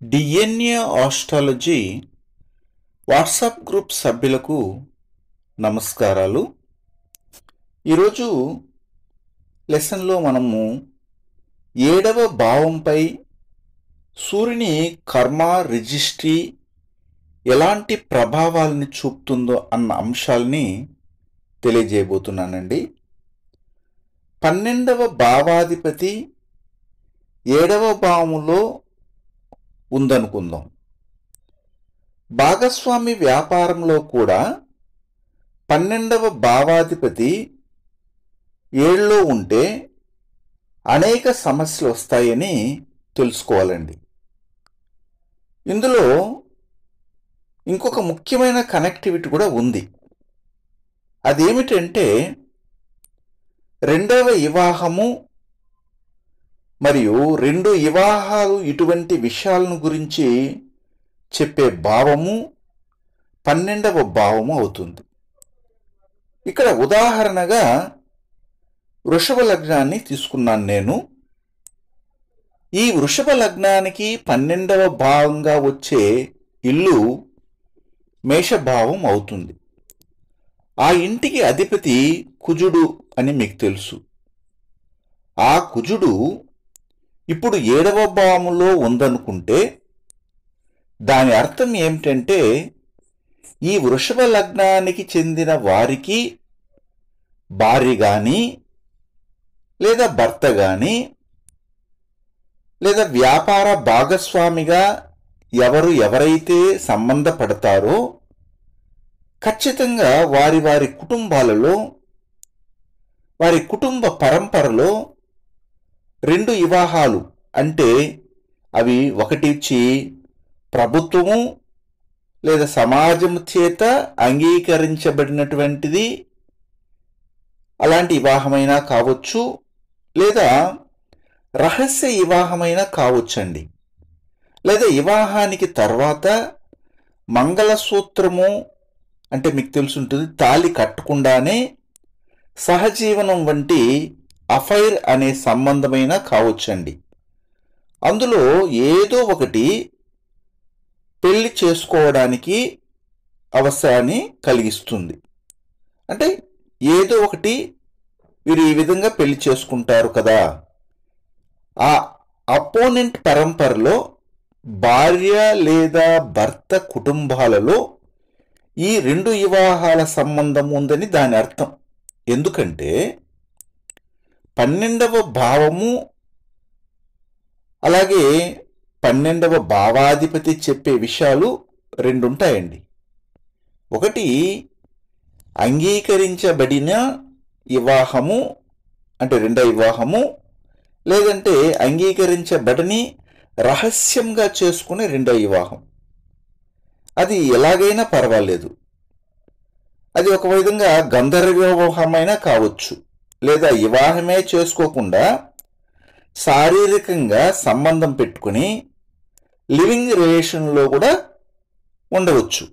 DNA astrology WhatsApp group సభ్యులకు నమస్కారాలు ఈరోజు లెసన్లో మనము ఏడవ భావంపై సూర్యుని కర్మ రిజిస్ట్రీ ఎలాంటి ప్రభావాలని చూపుతుందో అన్న అంశాల్ని తెలియజేయబోతున్నానండి పన్నెండవ భావాధిపతి ఏడవ భావములో ఉందనుకుందాం భాగస్వామి వ్యాపారంలో కూడా పన్నెండవ భావాధిపతి ఏళ్ళలో ఉంటే అనేక సమస్యలు వస్తాయని తెలుసుకోవాలండి ఇందులో ఇంకొక ముఖ్యమైన కనెక్టివిటీ కూడా ఉంది అదేమిటంటే రెండవ వివాహము మరియు రెండు వివాహాలు ఇటువంటి విషయాలను గురించి చెప్పే భావము పన్నెండవ భావము అవుతుంది ఇక్కడ ఉదాహరణగా వృషభ లగ్నాన్ని తీసుకున్నాను నేను ఈ వృషభ లగ్నానికి పన్నెండవ భావంగా వచ్చే ఇల్లు మేషభావం అవుతుంది ఆ ఇంటికి అధిపతి కుజుడు అని మీకు తెలుసు ఆ కుజుడు ఇప్పుడు ఏడవ భావములో ఉందనుకుంటే దాని అర్థం ఏమిటంటే ఈ వృషభ లగ్నానికి చెందిన వారికి భార్య కానీ లేదా భర్త కానీ లేదా వ్యాపార భాగస్వామిగా ఎవరు ఎవరైతే సంబంధపడతారో ఖచ్చితంగా వారి వారి కుటుంబాలలో వారి కుటుంబ పరంపరలో రెండు వివాహాలు అంటే అవి ఒకటిచ్చి ప్రభుత్వము లేదా సమాజం చేత అంగీకరించబడినటువంటిది అలాంటి వివాహమైనా కావచ్చు లేదా రహస్య వివాహమైనా కావచ్చండి లేదా వివాహానికి తర్వాత మంగళసూత్రము అంటే మీకు తెలుసుంటుంది తాలి కట్టకుండానే సహజీవనం వంటి అఫైర్ అనే సంబంధమైన కావచ్చండి అందులో ఏదో ఒకటి పెళ్లి చేసుకోవడానికి అవసరాన్ని కలిగిస్తుంది అంటే ఏదో ఒకటి వీరు ఈ విధంగా పెళ్లి చేసుకుంటారు కదా ఆ అపోనెంట్ పరంపరలో భార్య లేదా భర్త కుటుంబాలలో ఈ రెండు వివాహాల సంబంధం ఉందని దాని అర్థం ఎందుకంటే పన్నెండవ భావము అలాగే పన్నెండవ భావాధిపతి చెప్పే విషయాలు రెండు ఉంటాయండి ఒకటి అంగీకరించబడిన వివాహము అంటే రెండవ వివాహము లేదంటే అంగీకరించబడని రహస్యంగా చేసుకునే రెండవ వివాహం అది ఎలాగైనా పర్వాలేదు అది ఒక విధంగా గంధర్వ వివాహమైనా కావచ్చు లేదా వివాహమే చేసుకోకుండా శారీరకంగా సంబంధం పెట్టుకుని లివింగ్ రిలేషన్లో కూడా ఉండవచ్చు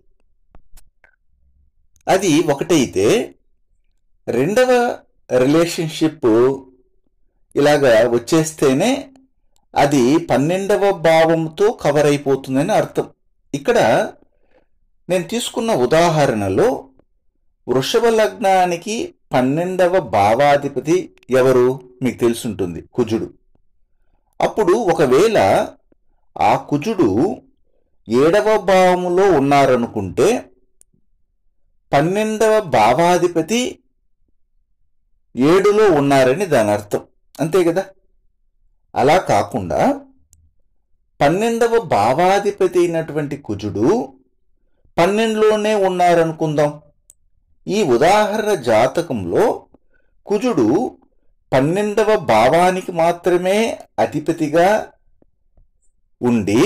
అది ఒకటైతే రెండవ రిలేషన్షిప్ ఇలాగా వచ్చేస్తేనే అది పన్నెండవ భావంతో కవర్ అయిపోతుందని అర్థం ఇక్కడ నేను తీసుకున్న ఉదాహరణలో వృషభ లగ్నానికి పన్నెండవ భావాధిపతి ఎవరు మీకు తెలుసుంటుంది కుజుడు అప్పుడు ఒకవేళ ఆ కుజుడు ఏడవ భావములో ఉన్నారనుకుంటే పన్నెండవ భావాధిపతి ఏడులో ఉన్నారని దాని అర్థం అంతే కదా అలా కాకుండా పన్నెండవ భావాధిపతి అయినటువంటి కుజుడు పన్నెండులోనే ఉన్నారనుకుందాం ఈ ఉదాహరణ జాతకంలో కుజుడు పన్నెండవ భావానికి మాత్రమే అధిపతిగా ఉండి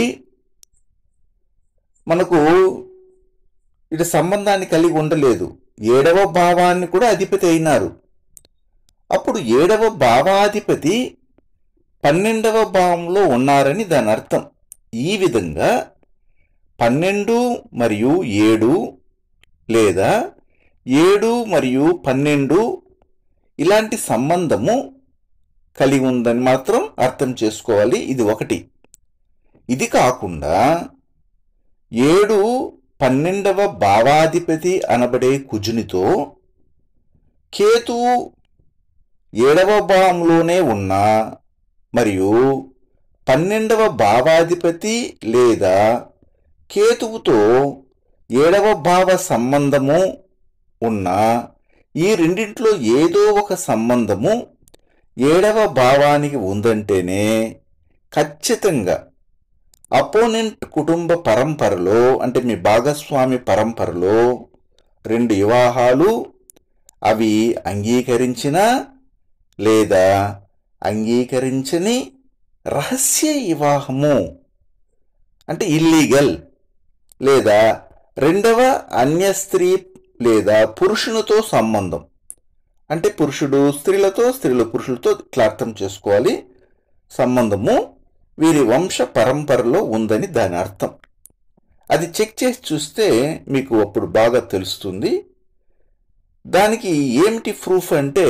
మనకు ఇటు సంబంధాన్ని కలిగి ఉండలేదు ఏడవ భావాన్ని కూడా అధిపతి అయినారు అప్పుడు ఏడవ భావాధిపతి పన్నెండవ భావంలో ఉన్నారని దాని అర్థం ఈ విధంగా పన్నెండు మరియు ఏడు లేదా ఏడు మరియు పన్నెండు ఇలాంటి సంబంధము కలిగి ఉందని మాత్రం అర్థం చేసుకోవాలి ఇది ఒకటి ఇది కాకుండా ఏడు పన్నెండవ భావాధిపతి అనబడే కుజునితో కేతువు ఏడవ భావంలోనే ఉన్న మరియు పన్నెండవ భావాధిపతి లేదా కేతువుతో ఏడవ భావ సంబంధము ఉన్న ఈ రెండింటిలో ఏదో ఒక సంబంధము ఏడవ భావానికి ఉందంటేనే ఖచ్చితంగా అపోనెంట్ కుటుంబ పరంపరలో అంటే మీ భాగస్వామి పరంపరలో రెండు వివాహాలు అవి అంగీకరించిన లేదా అంగీకరించని రహస్య వివాహము అంటే ఇల్లీగల్ లేదా రెండవ అన్య స్త్రీ లేదా పురుషునితో సంబంధం అంటే పురుషుడు స్త్రీలతో స్త్రీలు పురుషులతో ఇట్లా అర్థం చేసుకోవాలి సంబంధము వీరి వంశ పరంపరలో ఉందని దాని అర్థం అది చెక్ చేసి చూస్తే మీకు అప్పుడు బాగా తెలుస్తుంది దానికి ఏమిటి ప్రూఫ్ అంటే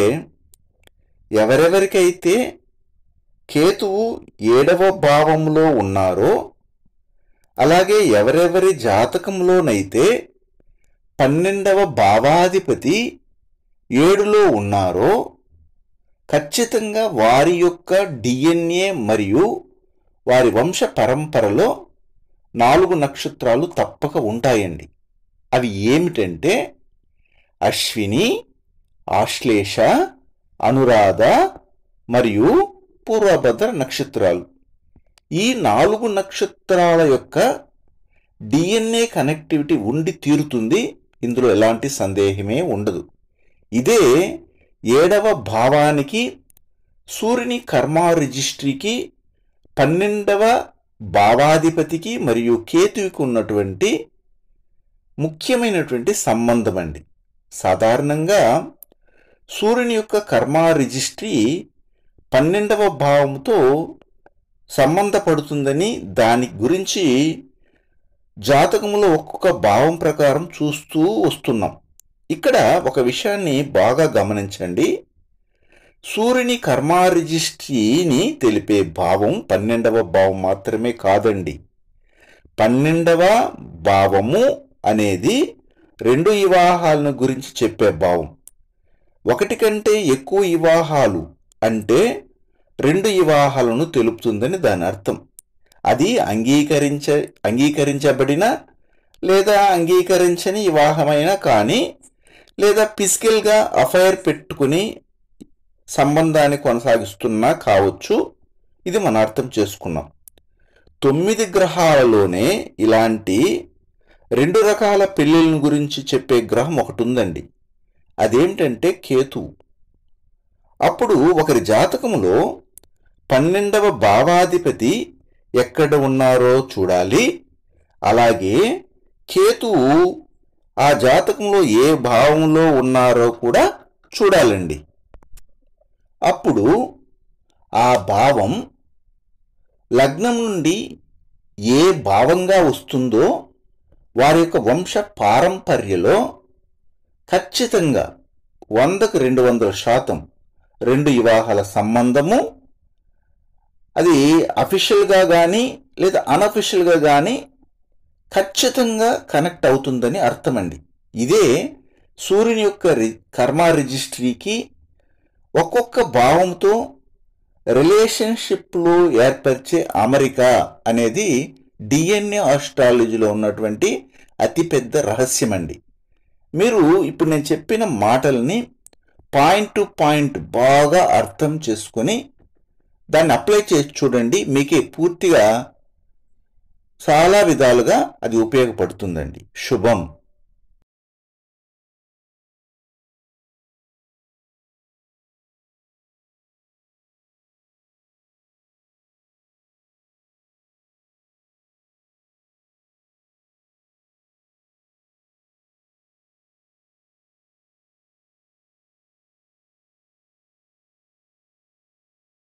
ఎవరెవరికైతే కేతువు ఏడవ భావంలో ఉన్నారో అలాగే ఎవరెవరి జాతకంలోనైతే పన్నెండవ భావాధిపతి ఏడులో ఉన్నారో ఖచ్చితంగా వారి యొక్క డిఎన్ఏ మరియు వారి వంశ పరంపరలో నాలుగు నక్షత్రాలు తప్పక ఉంటాయండి అవి ఏమిటంటే అశ్విని ఆశ్లేష అనురాధ మరియు పూర్వభద్ర నక్షత్రాలు ఈ నాలుగు నక్షత్రాల యొక్క డిఎన్ఏ కనెక్టివిటీ ఉండి తీరుతుంది ఇందులో ఎలాంటి సందేహమే ఉండదు ఇదే ఏడవ భావానికి సూర్యుని కర్మ రిజిస్ట్రీకి పన్నెండవ భావాధిపతికి మరియు కేతువుకి ఉన్నటువంటి ముఖ్యమైనటువంటి సంబంధం అండి సాధారణంగా సూర్యుని యొక్క కర్మ రిజిస్ట్రీ పన్నెండవ భావంతో సంబంధపడుతుందని దాని గురించి జాతకములో ఒక్కొక్క భావం ప్రకారం చూస్తూ వస్తున్నాం ఇక్కడ ఒక విషయాన్ని బాగా గమనించండి సూర్యుని కర్మ రిజిస్ట్రీని తెలిపే భావం పన్నెండవ భావం మాత్రమే కాదండి పన్నెండవ భావము అనేది రెండు వివాహాలను గురించి చెప్పే భావం ఒకటి కంటే ఎక్కువ వివాహాలు అంటే రెండు వివాహాలను తెలుపుతుందని దాని అర్థం అది అంగీకరించ అంగీకరించబడిన లేదా అంగీకరించని వివాహమైనా కానీ లేదా ఫిజికల్గా అఫైర్ పెట్టుకుని సంబంధాన్ని కొనసాగిస్తున్నా కావచ్చు ఇది మనం అర్థం చేసుకున్నాం తొమ్మిది గ్రహాలలోనే ఇలాంటి రెండు రకాల పెళ్ళిళ్ళ గురించి చెప్పే గ్రహం ఒకటి ఉందండి అదేమిటంటే కేతువు అప్పుడు ఒకరి జాతకములో పన్నెండవ భావాధిపతి ఎక్కడ ఉన్నారో చూడాలి అలాగే కేతువు ఆ జాతకంలో ఏ భావంలో ఉన్నారో కూడా చూడాలండి అప్పుడు ఆ భావం లగ్నం నుండి ఏ భావంగా వస్తుందో వారి యొక్క వంశ పారంపర్యలో ఖచ్చితంగా వందకు రెండు వందల శాతం రెండు వివాహాల సంబంధము అది అఫీషియల్గా కానీ లేదా అన్అఫీషియల్గా కానీ ఖచ్చితంగా కనెక్ట్ అవుతుందని అర్థమండి ఇదే సూర్యుని యొక్క రి కర్మ రిజిస్ట్రీకి ఒక్కొక్క భావంతో రిలేషన్షిప్లో ఏర్పరిచే అమరిక అనేది డిఎన్ఏ ఆస్ట్రాలజీలో ఉన్నటువంటి అతిపెద్ద రహస్యం అండి మీరు ఇప్పుడు నేను చెప్పిన మాటల్ని పాయింట్ టు పాయింట్ బాగా అర్థం చేసుకొని దాన్ని అప్లై చేసి చూడండి మీకే పూర్తిగా చాలా విధాలుగా అది ఉపయోగపడుతుందండి శుభం